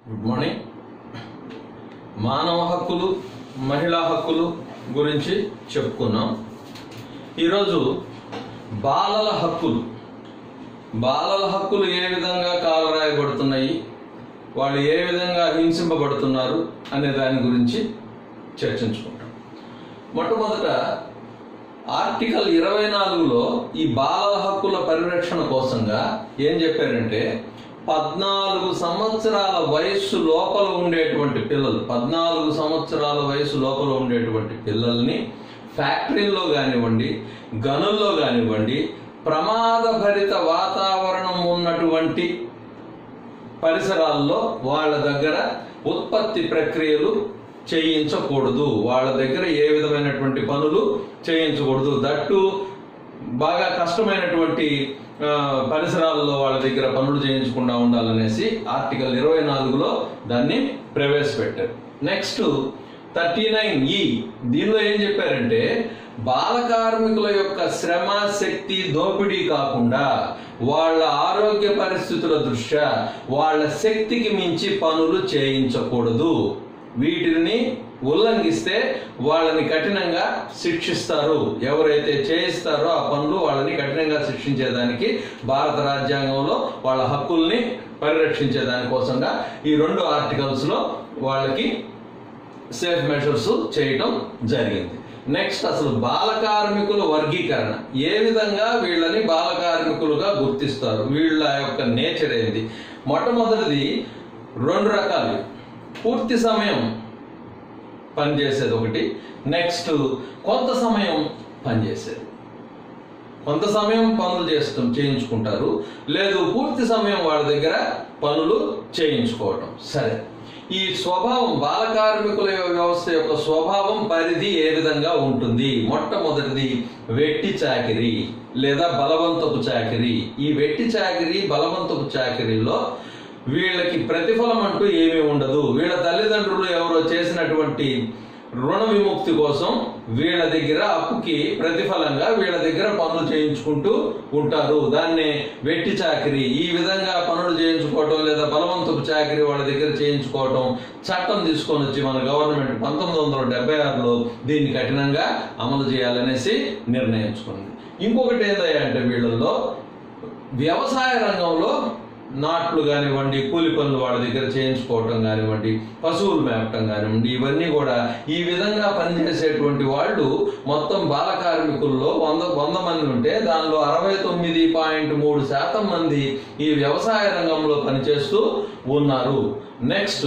good morning మానవ హక్కులు మహిళా హక్కులు గురించి చెప్పుకున్నాం ఈరోజు బాలల హక్కులు బాలల హక్కులు ఏ విధంగా కాలరాయబడుతున్నాయి వాళ్ళు ఏ విధంగా హింసింపబడుతున్నారు అనే దాని గురించి చర్చించుకుంటాం మొట్టమొదట ఆర్టికల్ ఇరవై నాలుగులో ఈ బాలల హక్కుల పరిరక్షణ కోసంగా ఏం చెప్పారంటే పద్నాలుగు సంవత్సరాల వయస్సు లోపల ఉండేటువంటి పిల్లలు పద్నాలుగు సంవత్సరాల వయసు లోపల ఉండేటువంటి పిల్లల్ని ఫ్యాక్టరీల్లో కానివ్వండి గనుల్లో కానివ్వండి ప్రమాదభరిత వాతావరణం ఉన్నటువంటి పరిసరాల్లో వాళ్ళ దగ్గర ఉత్పత్తి ప్రక్రియలు చేయించకూడదు వాళ్ళ దగ్గర ఏ విధమైనటువంటి పనులు చేయించకూడదు దట్టు బాగా కష్టమైనటువంటి ఆ, పరిసరాల్లో వాళ్ళ దగ్గర పనులు చేయించకుండా ఉండాలనేసి ఆర్టికల్ ఇరవై నాలుగులో దాన్ని ప్రవేశపెట్టారు నెక్స్ట్ థర్టీ నైన్ ఈ దీనిలో ఏం చెప్పారంటే బాల కార్మికుల యొక్క శ్రమ శక్తి దోపిడీ కాకుండా వాళ్ళ ఆరోగ్య పరిస్థితుల దృష్ట్యా వాళ్ళ శక్తికి మించి పనులు చేయించకూడదు వీటిని ఉల్లంఘిస్తే వాళ్ళని కఠినంగా శిక్షిస్తారు ఎవరైతే చేయిస్తారో ఆ పనులు వాళ్ళని కఠినంగా శిక్షించేదానికి భారత రాజ్యాంగంలో వాళ్ళ హక్కుల్ని పరిరక్షించే దానికోసంగా ఈ రెండు ఆర్టికల్స్ లో వాళ్ళకి సేఫ్ మెషర్స్ చేయటం జరిగింది నెక్స్ట్ అసలు బాల కార్మికుల వర్గీకరణ ఏ విధంగా వీళ్ళని బాల కార్మికులుగా గుర్తిస్తారు వీళ్ళ యొక్క నేచర్ ఏంది మొట్టమొదటిది రెండు రకాలు పూర్తి సమయం పనిచేసేది ఒకటి నెక్స్ట్ కొంత సమయం పనిచేసేది కొంత సమయం పనులు చేస్తాం చేయించుకుంటారు లేదు పూర్తి సమయం వాళ్ళ దగ్గర పనులు చేయించుకోవటం సరే ఈ స్వభావం బాల కార్మికుల వ్యవస్థ యొక్క స్వభావం పరిధి ఏ విధంగా ఉంటుంది మొట్టమొదటిది వెట్టి చాకిరి లేదా బలవంతపు చాకిరి ఈ వెట్టి చాకిరి బలవంతపు చాకిరిలో వీళ్ళకి ప్రతిఫలం అంటూ ఏమీ ఉండదు వీళ్ళ తల్లిదండ్రులు ఎవరో చేసినటువంటి రుణ విముక్తి కోసం వీళ్ళ దగ్గర అప్పుకి ప్రతిఫలంగా వీళ్ళ దగ్గర పనులు చేయించుకుంటూ ఉంటారు దాన్నే వెట్టి చాకిరి ఈ విధంగా పనులు చేయించుకోవటం లేదా బలవంతపు చాకిరి వాళ్ళ దగ్గర చేయించుకోవటం చట్టం తీసుకొని వచ్చి మన గవర్నమెంట్ పంతొమ్మిది వందల డెబ్బై ఆరులో దీన్ని కఠినంగా అమలు చేయాలనేసి నిర్ణయించుకుంది ఇంకొకటి ఏందయ్యా అంటే వీళ్ళల్లో వ్యవసాయ రంగంలో నాట్లు కానివ్వండి కూలి పనులు వాళ్ళ దగ్గర చేయించుకోవటం కానివ్వండి పశువులు మేపటం కానివ్వండి ఇవన్నీ కూడా ఈ విధంగా పనిచేసేటువంటి వాళ్ళు మొత్తం బాల కార్మికుల్లో వంద వంద మంది ఉంటే దానిలో అరవై తొమ్మిది పాయింట్ మూడు శాతం మంది ఈ వ్యవసాయ రంగంలో పనిచేస్తూ ఉన్నారు నెక్స్ట్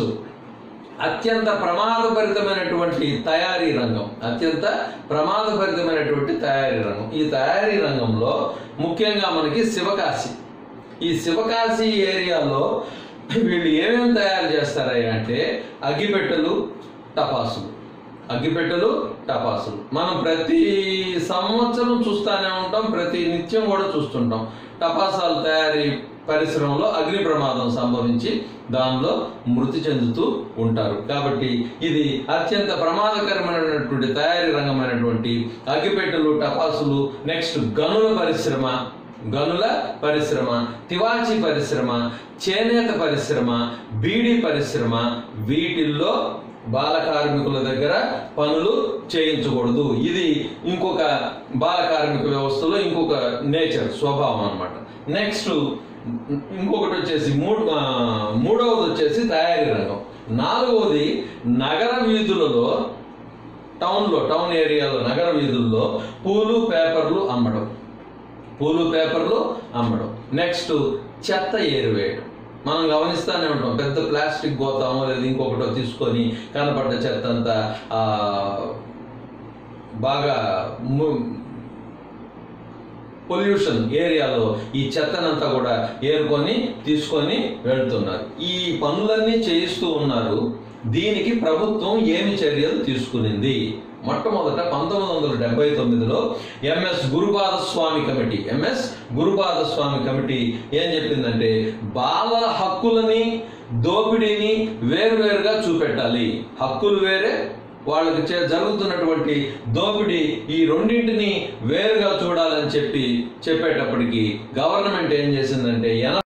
అత్యంత ప్రమాదభరితమైనటువంటి తయారీ రంగం అత్యంత ప్రమాదభరితమైనటువంటి తయారీ రంగం ఈ తయారీ రంగంలో ముఖ్యంగా మనకి శివకాశి ఈ శివకాశి ఏరియాలో వీళ్ళు ఏమేమి తయారు చేస్తారయ్యా అంటే అగ్గిపెట్టెలు టపాసులు అగ్గిపెట్టెలు టపాసులు మనం ప్రతి సంవత్సరం చూస్తూనే ఉంటాం ప్రతి నిత్యం కూడా చూస్తుంటాం టపాసాలు తయారీ పరిశ్రమలో అగ్ని ప్రమాదం సంభవించి దానిలో మృతి చెందుతూ ఉంటారు కాబట్టి ఇది అత్యంత ప్రమాదకరమైనటువంటి తయారీ రంగమైనటువంటి అగ్గిపెట్టెలు టపాసులు నెక్స్ట్ గనుల పరిశ్రమ గనుల పరిశ్రమ తివాచి పరిశ్రమ చేనేత పరిశ్రమ బీడీ పరిశ్రమ వీటిల్లో బాల కార్మికుల దగ్గర పనులు చేయించకూడదు ఇది ఇంకొక బాల కార్మిక వ్యవస్థలో ఇంకొక నేచర్ స్వభావం అన్నమాట నెక్స్ట్ ఇంకొకటి వచ్చేసి మూడు ఆ, మూడవది వచ్చేసి తయారీ రంగం నాలుగవది నగర వీధులలో టౌన్లో టౌన్ ఏరియాలో నగర వీధుల్లో పూలు పేపర్లు అమ్మడం పూలు పేపర్లు అమ్మడం నెక్స్ట్ చెత్త ఏరివేయడం మనం గమనిస్తానే ఉంటాం పెద్ద ప్లాస్టిక్ గోతామో లేదా ఇంకొకటో తీసుకొని కనపడ్డ చెత్త అంతా ఆ, బాగా పొల్యూషన్ ఏరియాలో ఈ చెత్తనంతా కూడా ఏరుకొని తీసుకొని వెళ్తున్నారు ఈ పనులన్నీ చేయిస్తూ ఉన్నారు దీనికి ప్రభుత్వం ఏమి చర్యలు తీసుకునింది మొట్టమొదట పంతొమ్మిది వందల డెబ్బై తొమ్మిదిలో MS Gurupada Swamy committee MS Gurupada Swamy committee ఏం చెప్పిందంటే బాలల హక్కులని దోపిడీని వేరువేరుగా చూపెట్టాలి హక్కులు వేరే వాళ్ళకి చే- జరుగుతున్నటువంటి దోపిడీ ఈ రెండింటిని వేరుగా చూడాలని చెప్పి చెప్పేటప్పటికి గవర్నమెంట్ ఏం చేసిందంటే ఎన